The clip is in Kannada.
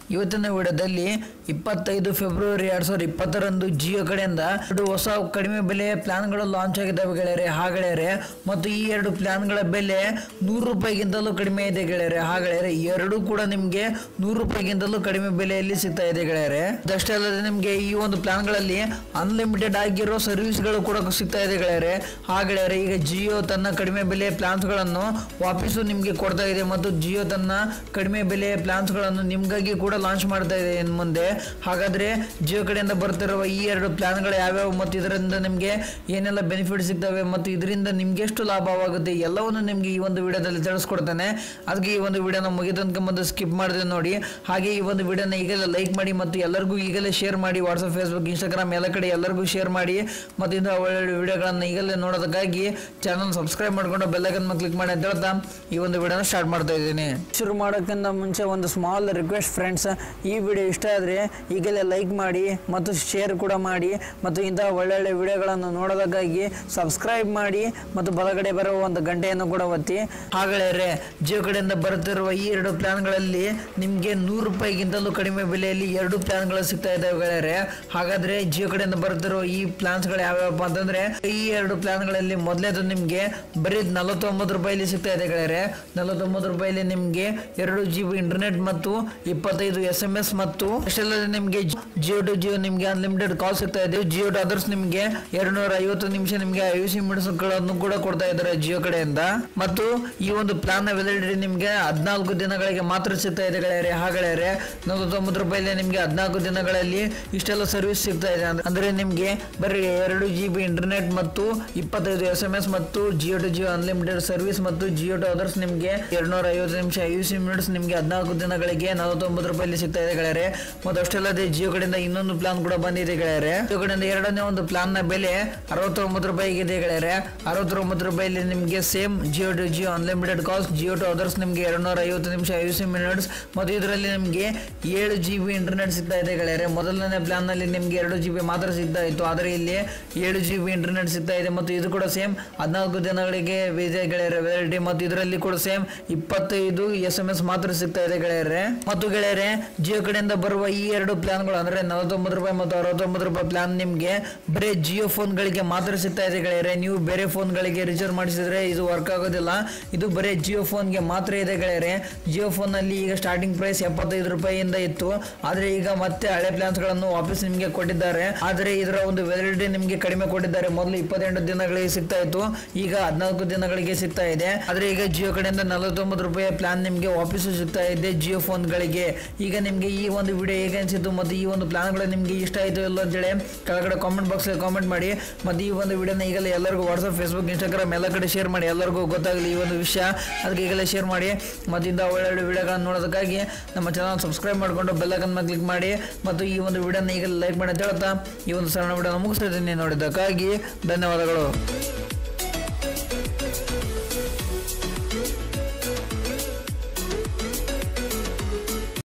ಇವತ್ತಿನ ವಿಡಿಯೋದಲ್ಲಿ ಇಪ್ಪತ್ತೈದು ಫೆಬ್ರವರಿ ಎರಡ್ ಸಾವಿರದ ಇಪ್ಪತ್ತರಂದು ಜಿಯೋ ಕಡೆಯಿಂದ ಎರಡು ಹೊಸ ಕಡಿಮೆ ಬೆಲೆ ಪ್ಲಾನ್ಗಳು ಲಾಂಚ್ ಆಗಿದ್ದಾವೆ ಗೆಳೆಯರೆ ಹಾ ಗೆಳೆಯರೆ ಮತ್ತು ಈ ಎರಡು ಪ್ಲಾನ್ಗಳ ಬೆಲೆ ನೂರು ರೂಪಾಯಿಗಿಂತಲೂ ಕಡಿಮೆ ಇದೆ ಗೆಳೆಯರೆ ಹಾ ಗೆಳೆಯರೆ ಎರಡು ಕೂಡ ನಿಮಗೆ ನೂರು ರೂಪಾಯಿಗಿಂತಲೂ ಕಡಿಮೆ ಬೆಲೆಯಲ್ಲಿ ಸಿಗ್ತಾ ಇದೆ ಗೆಳೆಯರೆ ಅದಷ್ಟೇ ಅಲ್ಲದೆ ನಿಮಗೆ ಈ ಒಂದು ಪ್ಲಾನ್ಗಳಲ್ಲಿ ಅನ್ಲಿಮಿಟೆಡ್ ಆಗಿರೋ ಸರ್ವಿಸ್ಗಳು ಕೂಡ ಸಿಗ್ತಾ ಇದೆ ಗೆಳೆಯರೆ ಹಾ ಗೆಳೆಯರೆ ಈಗ ಜಿಯೋ ತನ್ನ ಕಡಿಮೆ ಬೆಲೆ ಪ್ಲಾನ್ಸ್ಗಳನ್ನು ವಾಪಸ್ಸು ನಿಮಗೆ ಕೊಡ್ತಾ ಇದೆ ಮತ್ತು ಜಿಯೋ ತನ್ನ ಕಡಿಮೆ ಬೆಲೆಯ ಪ್ಲಾನ್ಸ್ಗಳನ್ನು ನಿಮಗಾಗಿ ಕೂಡ ಲಾಂಚ್ ಮಾಡ್ತಾ ಇದೆ ಇನ್ನು ಮುಂದೆ ಹಾಗಾದ್ರೆ ಜಿಯೋ ಕಡೆಯಿಂದ ಬರ್ತಿರುವ ಈ ಎರಡು ಪ್ಲಾನ್ಗಳು ಯಾವ್ಯಾವು ಮತ್ತು ಇದರಿಂದ ನಿಮಗೆ ಏನೆಲ್ಲ ಬೆನಿಫಿಟ್ ಸಿಗ್ತವೆ ಮತ್ತು ಇದರಿಂದ ನಿಮ್ಗೆ ಎಷ್ಟು ಲಾಭವಾಗುತ್ತೆ ಎಲ್ಲವನ್ನು ನಿಮಗೆ ಈ ಒಂದು ವಿಡಿಯೋದಲ್ಲಿ ತಿಳಿಸ್ಕೊಡ್ತೇನೆ ಅದಕ್ಕೆ ಈ ಒಂದು ವಿಡಿಯೋನ ಮುಗಿತನಕ ಮುಂದೆ ಸ್ಕಿಪ್ ಮಾಡಿದೆ ನೋಡಿ ಹಾಗೆ ಈ ಒಂದು ವಿಡಿಯೋನ ಈಗಲೇ ಲೈಕ್ ಮಾಡಿ ಮತ್ತು ಎಲ್ಲರಿಗೂ ಈಗಲೇ ಶೇರ್ ಮಾಡಿ ವಾಟ್ಸಪ್ ಫೇಸ್ಬುಕ್ ಇನ್ಸ್ಟಾಗ್ರಾಮ್ ಎಲ್ಲ ಕಡೆ ಎಲ್ಲರಿಗೂ ಶೇರ್ ಮಾಡಿ ಮತ್ತು ಇಂಥ ಒಳ್ಳೆ ವಿಡಿಯೋಗಳನ್ನು ಈಗಲೇ ನೋಡೋದಕ್ಕಾಗಿ ಚಾನಲ್ ಸಬ್ಸ್ಕ್ರೈಬ್ ಮಾಡ್ಕೊಂಡು ಬೆಲ್ಲೈಕನ್ ಕ್ಲಿಕ್ ಮಾಡಿ ಅಂತ ಹೇಳ್ತಾ ಈ ಒಂದು ವಿಡಿಯೋನ ಸ್ಟಾರ್ಟ್ ಮಾಡ್ತಾ ಇದ್ದೀನಿ ಶುರು ಮಾಡೋಕ್ಕಿಂತ ಮುಂಚೆ ಒಂದು ಸ್ಮಾಲ್ ರಿಕ್ವೆಸ್ಟ್ ಫ್ರೆಂಡ್ಸ್ ಈ ವಿಡಿಯೋ ಇಷ್ಟ ಆದರೆ ಈಗಲೇ ಲೈಕ್ ಮಾಡಿ ಮತ್ತು ಶೇರ್ ಕೂಡ ಮಾಡಿ ಮತ್ತು ಇಂತಹ ಒಳ್ಳೊಳ್ಳೆ ವಿಡಿಯೋಗಳನ್ನು ನೋಡೋದಕ್ಕಾಗಿ ಸಬ್ಸ್ಕ್ರೈಬ್ ಮಾಡಿ ಮತ್ತು ಬಲಗಡೆ ಬರುವ ಒಂದು ಗಂಟೆಯನ್ನು ಕೂಡ ಒತ್ತಿ ಹಾಗೆಯೇ ಜಿಯೋ ಕಡೆಯಿಂದ ಬರುತ್ತಿರುವ ಈ ಎರಡು ಪ್ಲಾನ್ಗಳಲ್ಲಿ ನಿಮಗೆ ನೂರು ರೂಪಾಯಿಗಿಂತಲೂ ಕಡಿಮೆ ಬೆಲೆಯಲ್ಲಿ ಎರಡು ಪ್ಲಾನ್ಗಳು ಸಿಗ್ತಾ ಇದ್ದಾವೆ ಗೆಳೆಯರೆ ಹಾಗಾದ್ರೆ ಜಿಯೋ ಕಡೆಯಿಂದ ಬರುತ್ತಿರುವ ಈ ಪ್ಲಾನ್ಸ್ಗಳು ಯಾವ್ಯಾವಪ್ಪ ಅಂತಂದ್ರೆ ಈ ಎರಡು ಪ್ಲಾನ್ಗಳಲ್ಲಿ ಮೊದಲೇದು ನಿಮಗೆ ಬರೀ ನಲವತ್ತೊಂಬತ್ತು ರೂಪಾಯಿಲಿ ಸಿಗ್ತಾ ಇದೆ ಗೆಳೆಯರೆ ನಲವತ್ತೊಂಬತ್ತು ರೂಪಾಯಿಲಿ ನಿಮಗೆ ಎರಡು ಜಿ ಬಿ ಇಂಟರ್ನೆಟ್ ಮತ್ತು ಇಪ್ಪತ್ತೈದು ಎಸ್ ಎಂ ಎಸ್ ಮತ್ತು ಅಷ್ಟಲ್ಲದೆ ನಿಮಗೆ ಜಿಯೋ ಟು ಜಿಯೋ ನಿಮಗೆ ಅನ್ಲಿಮಿಟೆಡ್ ಕಾಲ್ ಸಿಗ್ತಾ ಇದೆ ಜಿಯೋ ಟು ಅದರ್ಸ್ ನಿಮಗೆ ಎರಡ್ನೂರ ಐವತ್ತು ನಿಮಿಷ ನಿಮಗೆ ಐ ಸಿ ಗಳನ್ನು ಕೂಡ ಕೊಡ್ತಾ ಇದ್ದಾರೆ ಜಿಯೋ ಕಡೆಯಿಂದ ಮತ್ತು ಈ ಒಂದು ಪ್ಲಾನ್ ನ ವ್ಯಾಲಿಡಿಟಿ ನಿಮಗೆ ಹದಿನಾಲ್ಕು ದಿನಗಳಿಗೆ ಮಾತ್ರ ಸಿಗ್ತಾ ಇದೆ ಗೆಳೆಯರೆ ಹಾಗೆಳೆಯರೆ ನಲವತ್ತೊಂಬತ್ತು ರೂಪಾಯಿಲಿ ನಿಮಗೆ ಹದಿನಾಲ್ಕು ದಿನಗಳಲ್ಲಿ ಇಷ್ಟೆಲ್ಲ ಸರ್ವಿಸ್ ಸಿಗ್ತಾ ಇದೆ ಅಂದ್- ಅಂದ್ರೆ ನಿಮಗೆ ಬರೀ ಎರಡು ಜಿ ಬಿ ಇಂಟರ್ನೆಟ್ ಮತ್ತು ಇಪ್ಪತ್ತೈದು ಎಸ್ ಎಂ ಎಸ್ ಮತ್ತು Jio to Jio unlimited service ಮತ್ತು ಜಿಯೋ ಟು ಅದರ್ಸ್ ನಿಮಗೆ ಎರಡ್ನೂರ ಐವತ್ತು ನಿಮಿಷ ಐ ಸಿ ಮಿನಿಟ್ಸ್ ನಿಮಗೆ ಹದಿನಾಲ್ಕು ದಿನಗಳಿಗೆ ನಲವತ್ತೊಂಬತ್ತು ರೂಪಾಯಿಲಿ ಸಿಗ್ತಾ ಇದೆ ಗೆಳೆಯರೆ ಮತ್ತು ಅಷ್ಟಲ್ಲದೆ ಜಿಯೋ ಕಡೆಯಿಂದ ಇನ್ನೊಂದು ಪ್ಲಾನ್ ಕೂಡ ಬಂದಿದೆ ಗೆಳೆಯರೆ ಜಿಯೋ ಕಡೆಯಿಂದ ಎರಡನೇ ಒಂದು ಪ್ಲಾನ್ ನ ಬೆಲೆ ಅರವತ್ತೊಂಬತ್ತು ರೂಪಾಯಿಗೆ ಇದೆ ಗೆಳೆಯರೆ ಅರವತ್ತೊಂಬತ್ತು ರೂಪಾಯಿಲಿ ನಿಮಗೆ same Jio to Jio unlimited calls Jio to others ನಿಮಗೆ ಎರಡ್ನೂರ ಐವತ್ತು ನಿಮಿಷ ಐ ಸಿ ಮಿನಿಟ್ಸ್ ಮತ್ತು ಇದರಲ್ಲಿ ನಿಮಗೆ ಏಳು ಜಿ ಬಿ ಇಂಟರ್ನೆಟ್ ಸಿಗ್ತಾ ಇದೆ ಗೆಳೆಯರೆ ಮೊದಲನೇ ಪ್ಲಾನ್ ನಲ್ಲಿ ನಿಮಗೆ ಎರಡು ಜಿ ಬಿ ಮಾತ್ರ ಸಿಗ್ತಾ ಇತ್ತು ಆದರೆ ಇಲ್ಲಿ ಏಳು ಜಿ ಬಿ ಇಂಟರ್ನೆಟ್ ಸಿಗ್ತಾ ಇದೆ ಮತ್ತು ಇದು ಕೂಡ ಸೇಮ್ ಹದಿನಾಲ್ಕು ದಿನಗಳಿಗೆ ಇದೆ ಗೆಳೆಯರೆ ವ್ಯಾಲಿಡಿಟಿ ಮತ್ತು ಇದರಲ್ಲಿ ಕೂಡ ಸೇಮ್ ಇಪ್ಪತ್ತೈದು ಎಸ್ ಎಂ ಎಸ್ ಮಾತ್ರ ಸಿಗ್ತಾ ಇದೆ ಗೆಳೆಯರೆ ಮತ್ತು ಗೆಳೆಯರೆ ಜಿಯೋ ಕಡೆಯಿಂದ ಬರುವ ಈ ಎರಡು ಪ್ಲಾನ್ಗಳು ಅಂದ್ರೆ ನಲವತ್ತೊಂಬತ್ತು ರೂಪಾಯಿ ಮತ್ತು ಅರವತ್ತೊಂಬತ್ತು ರೂಪಾಯಿ ಪ್ಲಾನ್ ನಿಮಗೆ ಬರೀ ಜಿಯೋ ಫೋನ್ಗಳಿಗೆ ಮಾತ್ರ ಸಿಗ್ತಾ ಇದೆ ಗೆಳೆಯರೆ ನೀವು ಬೇರೆ ಫೋನ್ಗಳಿಗೆ ರಿಚಾರ್ಜ್ ಮಾಡಿಸಿದ್ರೆ ಇದು ವರ್ಕ್ ಆಗೋದಿಲ್ಲ ಇದು ಬರೀ ಜಿಯೋ ಫೋನ್ಗೆ ಮಾತ್ರ ಇದೆ ಗೆಳೆಯರೆ ಜಿಯೋ ಫೋನಲ್ಲಿ ಈಗ ಸ್ಟಾರ್ಟಿಂಗ್ ಪ್ರೈಸ್ ಎಪ್ಪತ್ತೈದು ರೂಪಾಯಿಯಿಂದ ಇತ್ತು ಆದರೆ ಈಗ ಮತ್ತೆ ಹಳೆ ಪ್ಲಾನ್ಸ್ಗಳನ್ನು ವಾಪಸ್ ನಿಮಗೆ ಕೊಟ್ಟಿದ್ದಾರೆ ಆದರೆ ಇದರ ಒಂದು ವ್ಯಾಲಿಡಿಟಿ ನಿಮಗೆ ಕಡಿಮೆ ಕೊಟ್ಟಿದ್ದಾರೆ ಮೊದಲು ಇಪ್ಪತ್ತೆಂಟು ದಿನಗಳಿಗೆ ಸಿಗ್ತಾ ಇತ್ತು ಈಗ ಹದಿನಾಲ್ಕು ದಿನಗಳಿಗೆ ಸಿಗ್ತಾ ಇದೆ ಆದರೆ ಈಗ ಜಿಯೋ ಕಡೆಯಿಂದ ನಲವತ್ತೊಂಬತ್ತು ರೂಪಾಯಿ ಪ್ಲಾನ್ ನಿಮಗೆ ವಾಪಸ್ಸು ಸಿಗ್ತಾ ಇದೆ ಜಿಯೋ ಫೋನ್ಗಳಿಗೆ ಈಗ ನಿಮಗೆ ಈ ಒಂದು ವಿಡಿಯೋ ಹೇಗೆ ಅನಿಸಿತ್ತು ಮತ್ತು ಈ ಒಂದು ಪ್ಲಾನ್ಗಳು ನಿಮಗೆ ಇಷ್ಟ ಆಯಿತು ಇಲ್ಲ ಅಂತೇಳಿ ಕೆಳಗಡೆ ಕಾಮೆಂಟ್ ಬಾಕ್ಸಲ್ಲಿ ಕಾಮೆಂಟ್ ಮಾಡಿ ಮತ್ತು ಈ ಒಂದು ವಿಡಿಯೋನ ಈಗಲೇ ಎಲ್ಲರಿಗೂ ವಾಟ್ಸಪ್ ಫೇಸ್ಬುಕ್ ಇನ್ಸ್ಟಾಗ್ರಾಮ್ ಎಲ್ಲ ಕಡೆ ಶೇರ್ ಮಾಡಿ ಎಲ್ಲರಿಗೂ ಗೊತ್ತಾಗಲಿ ಈ ಒಂದು ವಿಷಯ ಅದಕ್ಕೆ ಈಗಲೇ ಶೇರ್ ಮಾಡಿ ಮತ್ತು ಇಂಥ ಒಳ್ಳೊಳ್ಳೆ ವಿಡಿಯೋಗಳನ್ನು ನೋಡೋದಕ್ಕಾಗಿ ನಮ್ಮ ಚಾನಲ್ ಸಬ್ಸ್ಕ್ರೈಬ್ ಮಾಡಿಕೊಂಡು ಬೆಲ್ಲೈಕನ್ ಮೇಲೆ ಕ್ಲಿಕ್ ಮಾಡಿ ಮತ್ತು ಈ ಒಂದು ವಿಡಿಯೋನ ಈಗಲೇ ಲೈಕ್ ಮಾಡಿ ಅಂತ ಹೇಳ್ತಾ ಈ ಒಂದು ಸಣ್ಣ ವಿಡಿಯೋನ ಮುಗಿಸ್ತಾ ಇದ್ದೀನಿ ನೋಡಿದ್ದಕ್ಕಾಗಿ ಧನ್ಯವಾದಗಳು